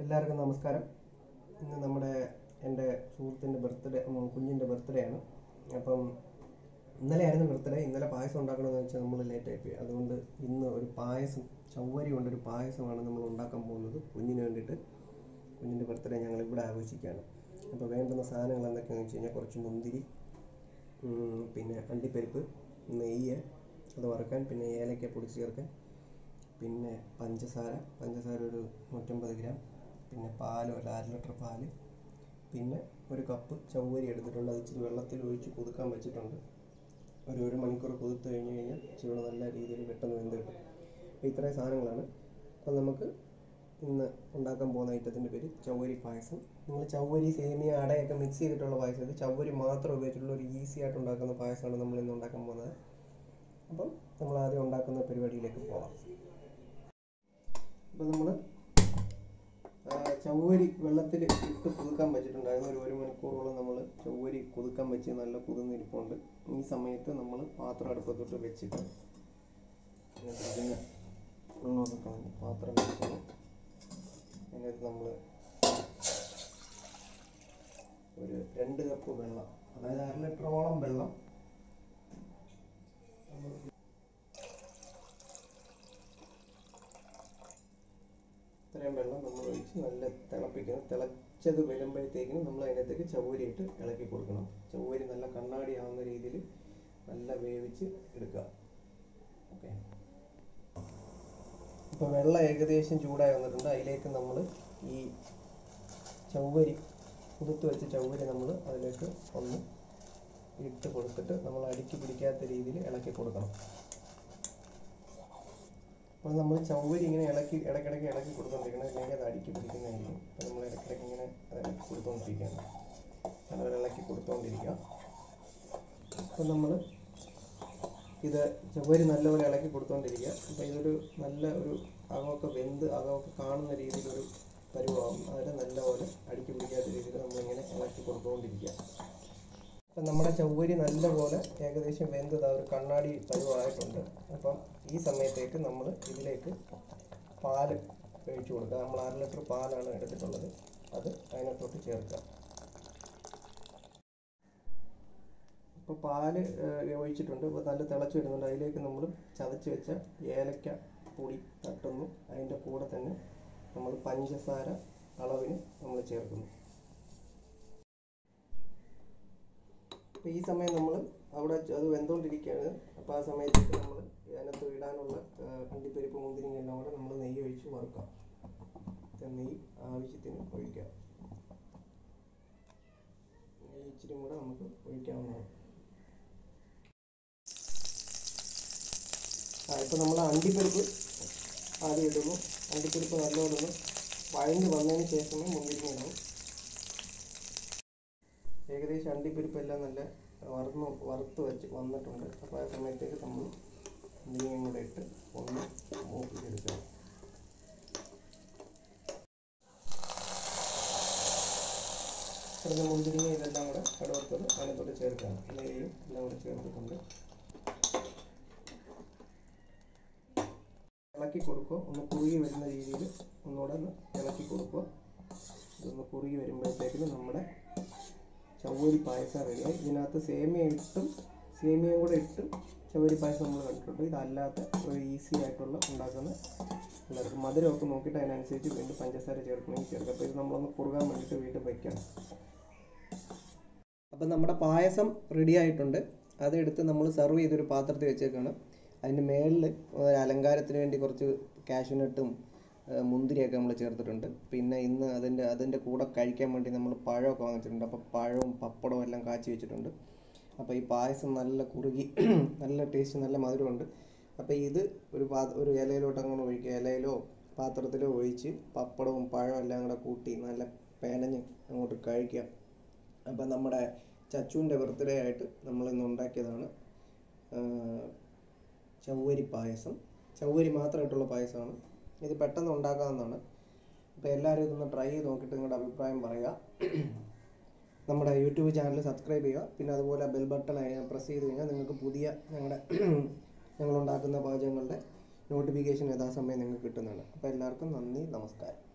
എല്ലാവർക്കും നമസ്കാരം ഇന്ന് നമ്മുടെ എൻ്റെ സുഹൃത്തിൻ്റെ ബർത്ത്ഡേ കുഞ്ഞിൻ്റെ ബർത്ത്ഡേ ആണ് അപ്പം ഇന്നലെയായിരുന്നു ബർത്ത്ഡേ ഇന്നലെ പായസം ഉണ്ടാക്കണമെന്ന് വെച്ചാൽ നമ്മൾ ലേറ്റ് ആയിപ്പോയി അതുകൊണ്ട് ഇന്ന് ഒരു പായസം ചവ്വരി കൊണ്ടൊരു പായസമാണ് നമ്മൾ ഉണ്ടാക്കാൻ പോകുന്നത് കുഞ്ഞിന് വേണ്ടിയിട്ട് കുഞ്ഞിൻ്റെ ബർത്ത്ഡേ ഞങ്ങൾ ഇവിടെ ആഘോഷിക്കുകയാണ് അപ്പോൾ വേണ്ടുന്ന സാധനങ്ങൾ എന്തൊക്കെയാണെന്ന് വെച്ച് കഴിഞ്ഞാൽ കുറച്ച് മുന്തിരി ഉം, പിന്നെ അണ്ടിപ്പരിപ്പ് നെയ്യ് അത് വറുക്കാൻ പിന്നെ ഏലക്ക പൊടിച്ച് ചേർക്കാൻ പിന്നെ പഞ്ചസാര പഞ്ചസാര ഒരു നൂറ്റമ്പത് ഗ്രാം പിന്നെ പാൽ ഒരു അര ലിറ്റർ പാല് പിന്നെ ഒരു കപ്പ് ചവ്വരി എടുത്തിട്ടുണ്ട് അത് ഇച്ചിരി വെള്ളത്തിൽ ഒഴിച്ച് കുതുക്കാൻ വെച്ചിട്ടുണ്ട് ഒരു ഒരു മണിക്കൂർ കുതിർത്ത് കഴിഞ്ഞ് കഴിഞ്ഞാൽ ഇച്ചിരി നല്ല രീതിയിൽ പെട്ടെന്ന് വെന്ത് കിട്ടും അപ്പോൾ ഇത്രയും സാധനങ്ങളാണ് അപ്പോൾ നമുക്ക് ഇന്ന് ഉണ്ടാക്കാൻ പോകുന്ന ഐറ്റത്തിൻ്റെ പേര് ചവ്വരി പായസം നിങ്ങൾ ചവ്വരി സേമിയ അടയൊക്കെ മിക്സ് ചെയ്തിട്ടുള്ള പായസം ഇത് ചവ്വരി മാത്രം ഉപയോഗിച്ചിട്ടുള്ള ഒരു ഈസി ആയിട്ട് ഉണ്ടാക്കുന്ന പായസമാണ് നമ്മൾ ഇന്ന് ഉണ്ടാക്കാൻ പോകുന്നത് അപ്പം നമ്മൾ ആദ്യം ഉണ്ടാക്കുന്ന പരിപാടിയിലേക്ക് പോകാം അപ്പം നമ്മൾ ചവ്വരി വെള്ളത്തിൽ ഇട്ട് കുതുക്കാൻ വെച്ചിട്ടുണ്ടായിരുന്നു ഒരു ഒരു മണിക്കൂറോളം നമ്മൾ ചവ്വരി കുതുക്കാൻ വെച്ച് നല്ല കുതിർന്നിരിപ്പുണ്ട് ഈ സമയത്ത് നമ്മൾ പാത്രം അടുപ്പത്തോട്ട് വെച്ചിട്ട് ഇതിനകത്ത് ഇതിന് ഉള്ളതൊക്കെ കളഞ്ഞ് പാത്രം വെച്ചിട്ട് അതിനകത്ത് നമ്മൾ ഒരു രണ്ട് കപ്പ് വെള്ളം അതായത് അര ലിറ്ററോളം വെള്ളം ഇത്രയും വെള്ളം നമ്മൾ ഒഴിച്ച് നല്ല തിളപ്പിക്കണം തിളച്ചത് വരുമ്പോഴത്തേക്കിനും നമ്മൾ അതിനകത്തേക്ക് ചവ്വരി ഇട്ട് ഇളക്കി കൊടുക്കണം ചവ്വരി നല്ല കണ്ണാടി ആവുന്ന രീതിയിൽ നല്ല വേവിച്ച് എടുക്കുക ഓക്കെ ഇപ്പോൾ വെള്ളം ഏകദേശം ചൂടായി വന്നിട്ടുണ്ട് അതിലേക്ക് നമ്മൾ ഈ ചവ്വരി കുതിർത്ത് വെച്ച ചവ്വരി നമ്മൾ അതിലേക്ക് ഒന്ന് ഇട്ട് കൊടുത്തിട്ട് നമ്മൾ അടുക്കി പിടിക്കാത്ത രീതിയിൽ ഇളക്കി കൊടുക്കണം അപ്പോൾ നമ്മൾ ചവ്വരി ഇങ്ങനെ ഇളക്കി ഇടയ്ക്കിടയ്ക്ക് ഇളക്കി കൊടുത്തോണ്ടിരിക്കണം അല്ലെങ്കിൽ അത് അടുക്കി പിടിക്കുന്നതായിരിക്കും അപ്പോൾ നമ്മൾ ഇടയ്ക്കിടയ്ക്ക് ഇങ്ങനെ അത് ഇളക്കി കൊടുത്തോണ്ടിരിക്കുകയാണ് അതുപോലെ ഇളക്കി കൊടുത്തോണ്ടിരിക്കുക അപ്പോൾ നമ്മൾ ഇത് ചവ്വരി നല്ലപോലെ ഇളക്കി കൊടുത്തോണ്ടിരിക്കുക അപ്പോൾ ഇതൊരു നല്ല ഒരു അകമൊക്കെ വെന്ത് അകമൊക്കെ കാണുന്ന രീതിയിലൊരു പരുവാകും അതിൽ നല്ലപോലെ അടുക്കി പിടിക്കാത്ത രീതിയിൽ നമ്മളിങ്ങനെ ഇളക്കി കൊടുത്തുകൊണ്ടിരിക്കുക അപ്പം നമ്മുടെ ചവ്വരി നല്ലപോലെ ഏകദേശം വെന്തത് ആ ഒരു കണ്ണാടി പരുവായിട്ടുണ്ട് അപ്പം ഈ സമയത്തേക്ക് നമ്മൾ ഇതിലേക്ക് പാല് ഒഴിച്ചു കൊടുക്കുക നമ്മൾ അര ലിറ്റർ പാലാണ് എടുത്തിട്ടുള്ളത് അത് അതിനകത്തോട്ട് ചേർക്കുക ഇപ്പോൾ പാല് ഏഹ്, ഒഴിച്ചിട്ടുണ്ട് ഇപ്പോൾ നല്ല തിളച്ച് വരുന്നുണ്ട് അതിലേക്ക് നമ്മൾ ചതച്ച് വെച്ച ഏലക്ക പൊടി തട്ടുന്നു അതിൻ്റെ കൂടെ തന്നെ നമ്മൾ പഞ്ചസാര അളവിന് നമ്മൾ ചേർക്കുന്നു അപ്പോൾ ഈ സമയം നമ്മൾ അവിടെ ച- അത് വെന്തുകൊണ്ടിരിക്കുകയാണ് അപ്പോൾ ആ സമയത്തേക്ക് നമ്മൾ അതിനകത്ത് ഇടാനുള്ള ആ, അണ്ടിപ്പരിപ്പ് മുന്തിരിങ്ങ എല്ലാം കൂടെ നമ്മൾ നെയ്യ് ഒഴിച്ച് വറുക്കാം ഇത് നെയ്യ് ആവശ്യത്തിന് ഒഴിക്കാം നെയ്യ് ഇച്ചിരി കൂടെ നമുക്ക് ഒഴിക്കാവുന്നതാണ് ആ ഇപ്പോൾ നമ്മൾ അണ്ടിപ്പരിപ്പ് ആദ്യം ഇടുന്നു അണ്ടിപ്പരിപ്പ് നല്ലോണം ഒന്ന് വഴഞ്ഞ് വന്നതിന് ശേഷമേ മുന്തിരിങ്ങ ഇടണം ഏകദേശം അണ്ടിപ്പരിപ്പ് എല്ലാം നല്ല വറന്ന് വറുത്ത് വെച്ച് വന്നിട്ടുണ്ട് അപ്പോൾ ആ സമയത്തേക്ക് നമ്മൾ മുന്തിരിങ്ങയും കൂടെ ഇട്ട് ഒന്ന് മൂപ്പിച്ചെടുക്കുക കിടന്ന മുന്തിരിങ്ങ ഇതെല്ലാം കൂടെ കടുവത്തത് അതിനകത്തോട്ട് ചേർക്കാം നെയ്യും എല്ലാം കൂടെ ചേർത്തിട്ടുണ്ട് ഇളക്കി കൊടുക്കുക ഒന്ന് കുറുകി വരുന്ന രീതിയിൽ ഒന്നുകൂടെ ഒന്ന് ഇളക്കി കൊടുക്കുക ഇതൊന്ന് കുറുകി വരുമ്പോഴത്തേക്കിനും നമ്മുടെ ചവ്വരി പായസം റെഡിയായി ഇതിനകത്ത് സേമിയ ഇട്ടും സേമിയയും കൂടെ ഇട്ടും ചവ്വരി പായസം നമ്മൾ കണ്ടിട്ടുണ്ട് ഇതല്ലാത്ത ഒരു ഈസി ആയിട്ടുള്ള ഉണ്ടാക്കുന്ന എല്ലാവർക്കും മധുരമൊക്കെ നോക്കിയിട്ട് അതിനനുസരിച്ച് വീണ്ടും പഞ്ചസാര ചേർക്കണമെങ്കിൽ ചേർക്കാം അപ്പോൾ ഇത് നമ്മളൊന്ന് കുറുകാൻ വേണ്ടിയിട്ട് വീണ്ടും വയ്ക്കണം അപ്പം നമ്മുടെ പായസം റെഡി ആയിട്ടുണ്ട് അതെടുത്ത് നമ്മൾ സെർവ് ചെയ്തൊരു പാത്രത്തിൽ വെച്ചേക്കാണ് അതിൻ്റെ മേളിൽ ഒരു അലങ്കാരത്തിന് വേണ്ടി കുറച്ച് കാഷ്യൂനട്ടും ഏഹ് മുന്തിരിയൊക്കെ നമ്മൾ ചേർത്തിട്ടുണ്ട് പിന്നെ ഇന്ന് അതിൻ്റെ അതിൻ്റെ കൂടെ കഴിക്കാൻ വേണ്ടി നമ്മൾ പഴമൊക്കെ വാങ്ങിച്ചിട്ടുണ്ട് അപ്പോൾ പഴവും പപ്പടവും എല്ലാം കാച്ചി വെച്ചിട്ടുണ്ട് അപ്പോൾ ഈ പായസം നല്ല കുറുകി നല്ല ടേസ്റ്റ് നല്ല മധുരമുണ്ട് അപ്പോൾ ഇത് ഒരു പാ ഒരു ഇലയിലോട്ട് അങ്ങനെ ഒഴിക്കുക ഇലയിലോ പാത്രത്തിലോ ഒഴിച്ച് പപ്പടവും പഴവും എല്ലാം കൂടെ കൂട്ടി നല്ല പേനഞ്ഞ് അങ്ങോട്ട് കഴിക്കുക അപ്പം നമ്മുടെ ചച്ചുവിൻ്റെ ബർത്ത്ഡേ ആയിട്ട് നമ്മൾ ഇന്ന് ഉണ്ടാക്കിയതാണ് ആഹ് ചവ്വരി പായസം ചവ്വരി മാത്രമായിട്ടുള്ള പായസമാണ് ഇത് പെട്ടെന്ന് ഉണ്ടാക്കാവുന്നതാണ് അപ്പോൾ എല്ലാവരും ഇതൊന്ന് ട്രൈ ചെയ്ത് നോക്കിയിട്ട് നിങ്ങളുടെ അഭിപ്രായം പറയുക നമ്മുടെ യൂട്യൂബ് ചാനൽ സബ്സ്ക്രൈബ് ചെയ്യുക പിന്നെ അതുപോലെ ബെൽ ബട്ടൺ പ്രസ് ചെയ്ത് കഴിഞ്ഞാൽ നിങ്ങൾക്ക് പുതിയ ഞങ്ങളുടെ ഞങ്ങളുണ്ടാക്കുന്ന പാചകങ്ങളുടെ നോട്ടിഫിക്കേഷൻ യഥാസമയം നിങ്ങൾക്ക് കിട്ടുന്നതാണ് അപ്പോൾ എല്ലാവർക്കും നന്ദി നമസ്കാരം